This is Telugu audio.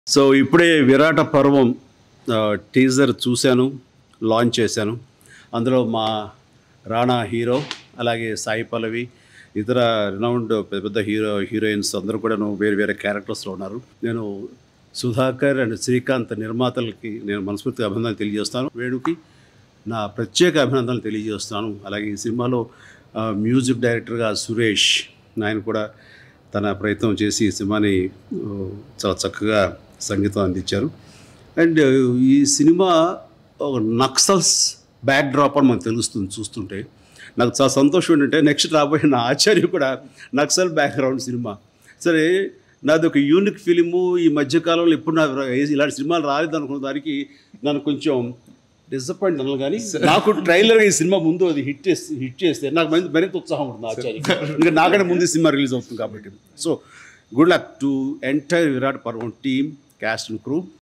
సో ఇప్పుడే విరాట పర్వం ఆ, టీజర్ చూశాను లాంచ్ చేశాను అందులో మా రాణా హీరో అలాగే సాయి పల్లవి ఇతర రినౌండ్ పెద్ద పెద్ద హీరో హీరోయిన్స్ అందరూ కూడా వేరే వేరే క్యారెక్టర్స్లో ఉన్నారు నేను సుధాకర్ అండ్ శ్రీకాంత్ నిర్మాతలకి నేను మనస్ఫూర్తిగా అభినందనలు తెలియజేస్తాను వేణుకి నా ప్రత్యేక అభినందనలు తెలియజేస్తాను అలాగే ఈ సినిమాలో ఆ, మ్యూజిక్ డైరెక్టర్గా సురేష్ ఆయన కూడా తన ప్రయత్నం చేసి ఈ సినిమాని ఆ, చాలా చక్కగా సంగీతం అందించారు అండ్ ఈ సినిమా ఒక నక్సల్స్ బ్యాక్ డ్రాప్ అని మనకు తెలుస్తుంది చూస్తుంటే నాకు చాలా సంతోషం ఏంటంటే నెక్స్ట్ రాబోయే నా ఆచార్య కూడా నక్సల్ బ్యాక్గ్రౌండ్ సినిమా సరే నాది ఒక యూనిక్ ఫిలిము ఈ మధ్యకాలంలో ఎప్పుడు నాకు రా- ఇలాంటి సినిమాలు రాలేదు అనుకున్న దానికి నన్ను కొంచెం డిసప్పాయింట్ అనాలి కానీ నాకు ట్రైలర్ ఈ సినిమా ముందు అది హిట్ చేస్తే హిట్ చేస్తే నాకు మరింత మరింత ఉత్సాహం ఉంటుంది ఆచార్య ఇంకా నాకంటే ముందు ఈ సినిమా రిలీజ్ అవుతుంది కాబట్టి so good luck to entire Virata Parvam team caste and crew